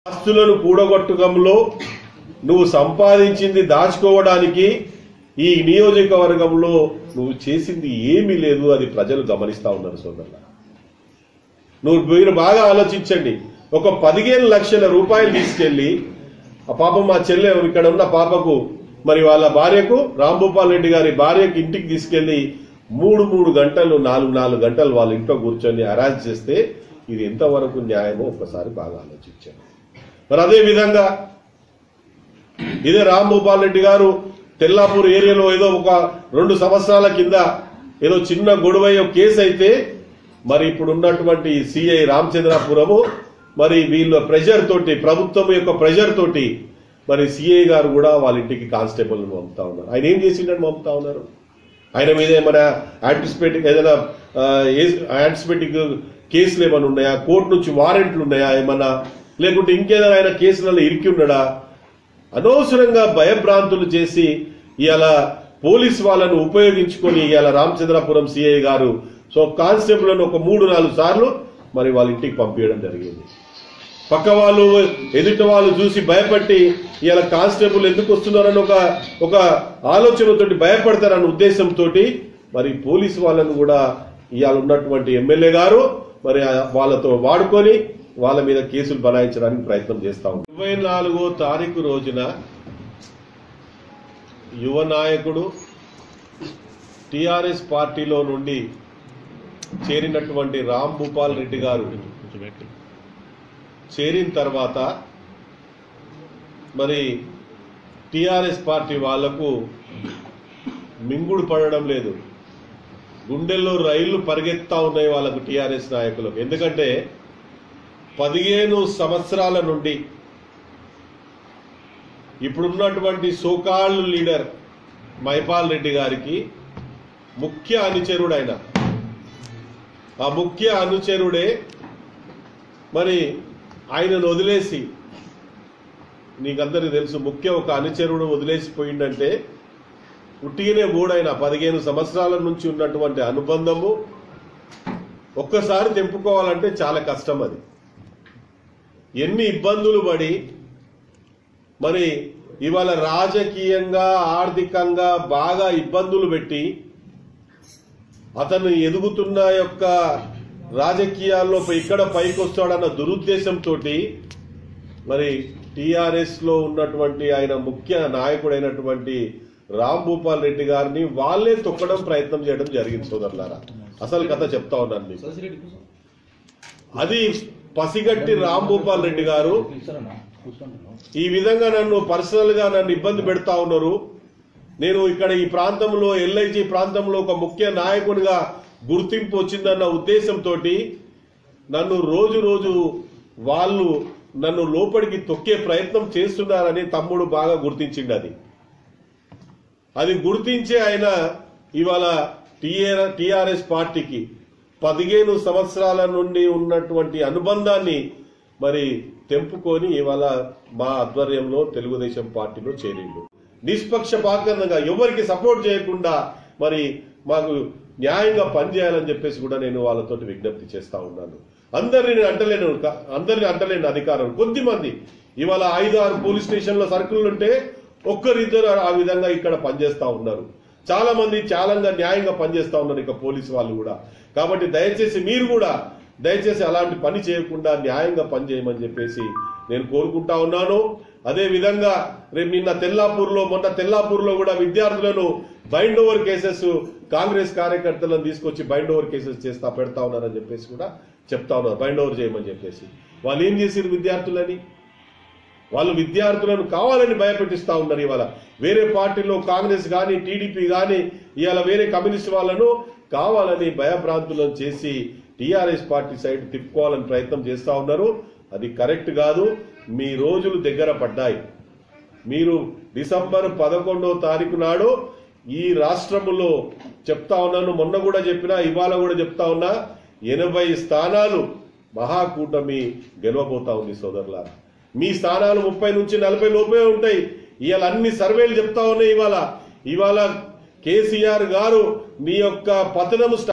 ఆస్తులను కూడగొట్టడంలో నువ్వు సంపాదించింది దాచుకోవడానికి ఈ నియోజకవర్గంలో నువ్వు చేసింది ఏమీ లేదు అది ప్రజలు గమనిస్తా ఉన్నారు సోదరుల నువ్వు మీరు బాగా ఆలోచించండి ఒక పదిహేను లక్షల రూపాయలు తీసుకెళ్లి ఆ పాపం మా చెల్లె ఇక్కడ ఉన్న పాపకు మరి వాళ్ళ భార్యకు రాంభూపాల్ రెడ్డి గారి భార్యకు ఇంటికి తీసుకెళ్లి మూడు మూడు గంటలు నాలుగు నాలుగు గంటలు వాళ్ళ ఇంట్లో కూర్చొని అరాజ్ చేస్తే ఇది ఎంతవరకు న్యాయమో ఒక్కసారి బాగా ఆలోచించండి మరి అదే విధంగా ఇదే రాంభూపాల్ రెడ్డి గారు తెల్లాపూర్ ఏరియాలో ఏదో ఒక రెండు సంవత్సరాల కింద ఏదో చిన్న గొడవయ్యో కేసు అయితే మరి ఇప్పుడు ఉన్నటువంటి సిఐ రామచంద్రాపురము మరి వీళ్ళ ప్రెషర్ తోటి ప్రభుత్వం యొక్క ప్రెషర్ తోటి మరి సిఐ గారు కూడా వాళ్ళ ఇంటికి కానిస్టేబుల్ పంపుతా ఉన్నారు ఆయన ఏం చేసిండని పంపుతా ఉన్నారు ఆయన మీద ఏమైనా యాంటిసిపేటిక్ ఏదైనా యాంటిసిపేటిక్ కేసులు ఏమైనా ఉన్నాయా కోర్టు నుంచి వారెంట్లు ఉన్నాయా ఏమన్నా లేకుంటే ఇంకేదైనా ఆయన కేసులలో ఇరికి ఉన్నాడా అనవసరంగా భయభ్రాంతులు చేసి ఇవాళ పోలీస్ వాళ్ళను ఉపయోగించుకొని ఇవాళ రామచంద్రపురం సిఐ గారు సో కానిస్టేబుల్ ఒక మూడు నాలుగు సార్లు మరి వాళ్ళ ఇంటికి పంపించడం జరిగింది పక్క వాళ్ళు ఎదుటి వాళ్ళు చూసి భయపట్టి ఇవాళ కానిస్టేబుల్ ఎందుకు వస్తున్నారని ఒక ఒక ఆలోచనతోటి భయపడతారన్న ఉద్దేశంతో మరి పోలీసు వాళ్ళను కూడా ఇవాళ ఉన్నటువంటి ఎమ్మెల్యే గారు మరి ఆ- వాళ్ళతో వాడుకొని వాళ్ళ మీద కేసులు బనాయించడానికి ప్రయత్నం చేస్తా ఉన్నాం ఇరవై నాలుగో తారీఖు రోజున యువ నాయకుడు టిఆర్ఎస్ పార్టీలో నుండి చేరినటువంటి రామ్ భూపాల్ రెడ్డి గారు చేరిన తర్వాత మరి టిఆర్ఎస్ పార్టీ వాళ్లకు మింగుడు పడడం లేదు గుండెల్లో రైళ్లు పరిగెత్తా ఉన్నాయి వాళ్ళకు టిఆర్ఎస్ నాయకులకు ఎందుకంటే పదిహేను సంవత్సరాల నుండి ఇప్పుడున్నటువంటి సోకాళ్ళు లీడర్ మైపాల్ రెడ్డి గారికి ముఖ్య అనుచరుడు ఆయన ఆ ముఖ్య అనుచరుడే మరి ఆయనను వదిలేసి నీకందరికి తెలుసు ముఖ్య ఒక అనుచరుడు వదిలేసిపోయిందంటే ఉట్టిగానే ఓడైన పదిహేను సంవత్సరాల నుంచి ఉన్నటువంటి అనుబంధము ఒక్కసారి తెంపుకోవాలంటే చాలా కష్టం అది ఎన్ని ఇబ్బందులు పడి మరి ఇవాళ రాజకీయంగా ఆర్థికంగా బాగా ఇబ్బందులు పెట్టి అతను ఎదుగుతున్న యొక్క రాజకీయాల్లో ఇక్కడ పైకి వస్తాడన్న దురుద్దేశంతో మరి టిఆర్ఎస్ లో ఉన్నటువంటి ఆయన ముఖ్య నాయకుడైనటువంటి రామ్ భూపాల్ రెడ్డి గారిని వాళ్ళే తొక్కడం ప్రయత్నం చేయడం జరిగింది సోదరులారా అసలు కథ చెప్తా ఉన్నాను మీకు అది పసిగట్టి రామ్ భూపాల్ రెడ్డి గారు ఈ విధంగా నన్ను పర్సనల్ గా నన్ను ఇబ్బంది పెడతా ఉన్నారు నేను ఇక్కడ ఈ ప్రాంతంలో ఎల్ఐజి ప్రాంతంలో ఒక ముఖ్య నాయకునిగా గుర్తింపు వచ్చిందన్న ఉద్దేశంతో నన్ను రోజు రోజు వాళ్ళు నన్ను లోపలికి తొక్కే ప్రయత్నం చేస్తున్నారని తమ్ముడు బాగా గుర్తించిండు అది అది గుర్తించే ఆయన ఇవాళ టిఆర్ఎస్ పార్టీకి పదిహేను సంవత్సరాల నుండి ఉన్నటువంటి అనుబంధాన్ని మరి తెంపుకొని ఇవాళ మా ఆధ్వర్యంలో తెలుగుదేశం పార్టీలో చేరిండు నిష్పక్షపాతంగా ఎవరికి సపోర్ట్ చేయకుండా మరి మాకు న్యాయంగా పనిచేయాలని చెప్పేసి కూడా నేను వాళ్ళతోటి విజ్ఞప్తి చేస్తా ఉన్నాను అందరిని నేను అంటలేను క- అందరిని అంటలేను అధికారులు కొద్ది మంది ఇవాళ ఐదు ఆరు పోలీస్ స్టేషన్ల సర్కిల్ ఉంటే ఒక్కరిద్దరు ఆ విధంగా ఇక్కడ పనిచేస్తా ఉన్నారు చాలా మంది చాలా న్యాయంగా పనిచేస్తా ఉన్నారు ఇక పోలీసు వాళ్ళు కూడా కాబట్టి దయచేసి మీరు కూడా దయచేసి అలాంటి పని చేయకుండా న్యాయంగా పనిచేయమని చెప్పేసి నేను కోరుకుంటా ఉన్నాను అదే విధంగా రేపు నిన్న తెల్లాపూర్లో మొన్న తెల్లాపూర్లో కూడా విద్యార్థులను బైండ్ ఓవర్ కేసెస్ కాంగ్రెస్ కార్యకర్తలను తీసుకొచ్చి బైండ్ ఓవర్ కేసెస్ చేస్తా పెడతా ఉన్నారని చెప్పేసి కూడా చెప్తా ఉన్నారు బైండ్ ఓవర్ చేయమని చెప్పేసి వాళ్ళు ఏం చేసారు విద్యార్థులని వాళ్ళు విద్యార్థులను కావాలని భయపెట్టిస్తా ఉన్నారు ఇవాళ వేరే పార్టీలో కాంగ్రెస్ గాని టీడీపీ గాని ఇవాళ వేరే కమ్యూనిస్ట్ వాళ్ళను కావాలని భయభ్రాంతులను చేసి టీఆర్ఎస్ పార్టీ సైడ్ తిప్పుకోవాలని ప్రయత్నం చేస్తా ఉన్నారు అది కరెక్ట్ కాదు మీ రోజులు దగ్గర పడ్డాయి మీరు డిసెంబర్ పదకొండో తారీఖు నాడు ఈ రాష్ట్రములో చెప్తా ఉన్నాను మొన్న కూడా చెప్పినా ఇవాళ కూడా చెప్తా ఉన్నా ఎనభై స్థానాలు మహాకూటమి గెలవబోతా ఉంది సోదరులారా మీ స్థానాలు ముప్పై నుంచి నలభై లోపే ఉంటాయి ఇవాళ అన్ని సర్వేలు చెప్తా ఉన్నాయి ఇవాళ ఇవాళ కేసీఆర్ గారు మీ యొక్క పతనము స్టార్ట్